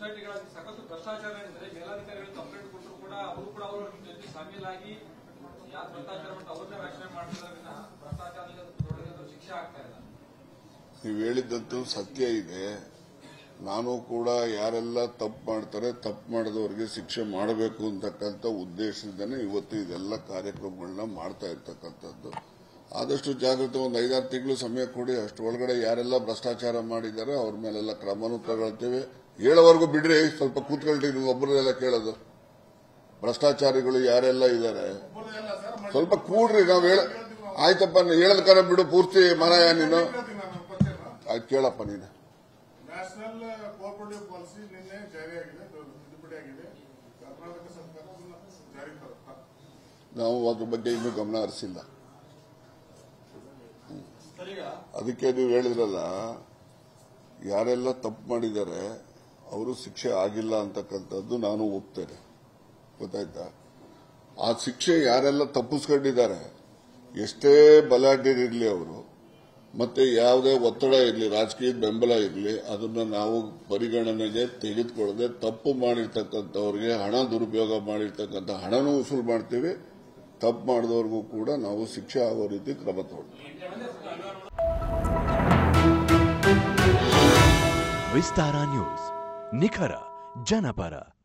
ಸೊಸೈಟಿಗಳಲ್ಲಿ ಸಖತ್ತು ಭ್ರಷ್ಟಾಚಾರ ಇದ್ರೆ ಮೇಲಾಧಿಕಾರಿಗಳು ಕಂಪ್ಲೇಂಟ್ ಕೊಟ್ಟರು ಕೂಡ ಅವರು ಕೂಡ ಅವರು ಜೊತೆ ಶಾಮೀಲಾಗಿ ಯಾವ ಭ್ರಷ್ಟಾಚಾರ ಉಂಟು ಅವ್ರನ್ನೇ ರಕ್ಷಣೆ ಮಾಡ್ತಿದ್ದಾರೆ ವಿನಃ ಭ್ರಷ್ಟಾಚಾರದೊಳಗೆ ಶಿಕ್ಷೆ ಆಗ್ತಾ ಇಲ್ಲ ನೀವು ಹೇಳಿದ್ದಂತೂ ಸತ್ಯ ಇದೆ ನಾನು ಕೂಡ ಯಾರೆಲ್ಲ ತಪ್ಪು ಮಾಡ್ತಾರೆ ತಪ್ಪು ಮಾಡಿದವರಿಗೆ ಶಿಕ್ಷೆ ಮಾಡಬೇಕು ಅಂತಕ್ಕಂಥ ಉದ್ದೇಶದಿಂದನೇ ಇವತ್ತು ಇದೆಲ್ಲ ಕಾರ್ಯಕ್ರಮಗಳನ್ನ ಮಾಡ್ತಾ ಇರ್ತಕ್ಕಂಥದ್ದು ಆದಷ್ಟು ಜಾಗೃತಿ ಒಂದು ಐದಾರು ತಿಂಗಳು ಸಮಯ ಕೊಡಿ ಅಷ್ಟರೊಳಗಡೆ ಯಾರೆಲ್ಲ ಭ್ರಷ್ಟಾಚಾರ ಮಾಡಿದ್ದಾರೆ ಅವ್ರ ಮೇಲೆಲ್ಲ ಕ್ರಮನೂ ತಗೊಳ್ತೇವೆ ಹೇಳೋವರೆಗೂ ಬಿಡ್ರಿ ಸ್ವಲ್ಪ ಕೂತ್ಕೊಳ್ರಿ ನೀವು ಒಬ್ಬರನ್ನೆಲ್ಲ ಕೇಳೋದು ಭ್ರಷ್ಟಾಚಾರಿಗಳು ಯಾರೆಲ್ಲ ಇದ್ದಾರೆ ಸ್ವಲ್ಪ ಕೂಡ್ರಿ ನಾವು ಹೇಳ ಆಯ್ತಪ್ಪ ಹೇಳದ ಕರ ಬಿಡು ಪೂರ್ತಿ ಮರಾಯ ನೀನು ಆಯ್ತು ಕೇಳಪ್ಪ ನೀನು ನ್ಯಾಷನಲ್ ಕೋಆಪರೇಟಿವ್ ಪಾಲಿಸಿ ನಿನ್ನೆ ಜಾರಿಯಾಗಿದೆ ತಿದ್ದುಪಡಿ ಆಗಿದೆ ಕರ್ನಾಟಕ ಸರ್ಕಾರ ಅದನ್ನ ಜಾರಿ ತರುತ್ತಾ ನಾವು ಅದ್ರ ಬಗ್ಗೆ ಇನ್ನೂ ಗಮನ ಹರಿಸಿಲ್ಲ ಅದಕ್ಕೆ ನೀವು ಹೇಳಿದ್ರಲ್ಲ ಯಾರೆಲ್ಲ ತಪ್ಪು ಮಾಡಿದ್ದಾರೆ ಅವರು ಶಿಕ್ಷೆ ಆಗಿಲ್ಲ ಅಂತಕ್ಕಂಥದ್ದು ನಾನು ಒಪ್ತೇನೆ ಗೊತ್ತಾಯ್ತಾ ಆ ಶಿಕ್ಷೆ ಯಾರೆಲ್ಲ ತಪ್ಪಿಸ್ಕೊಂಡಿದ್ದಾರೆ ಎಷ್ಟೇ ಬಲಾಢ್ಯರಿರಲಿ ಅವರು ಮತ್ತೆ ಯಾವುದೇ ಒತ್ತಡ ಇರಲಿ ರಾಜಕೀಯ ಬೆಂಬಲ ಇರಲಿ ಅದನ್ನ ನಾವು ಪರಿಗಣನೆಗೆ ತೆಗೆದುಕೊಳ್ಳದೆ ತಪ್ಪು ಮಾಡಿರ್ತಕ್ಕಂಥವ್ರಿಗೆ ಹಣ ದುರುಪಯೋಗ ಮಾಡಿರ್ತಕ್ಕಂಥ ಹಣನೂ ವಸೂಲು ಮಾಡ್ತೀವಿ ತಪ್ಪು ಮಾಡಿದವ್ರಿಗೂ ಕೂಡ ನಾವು ಶಿಕ್ಷೆ ಆಗೋ ರೀತಿ ಕ್ರಮ ತಗೊಳ್ತೀವಿ ವಿಸ್ತಾರ ನ್ಯೂಸ್ ನಿಖರ ಜನಪರ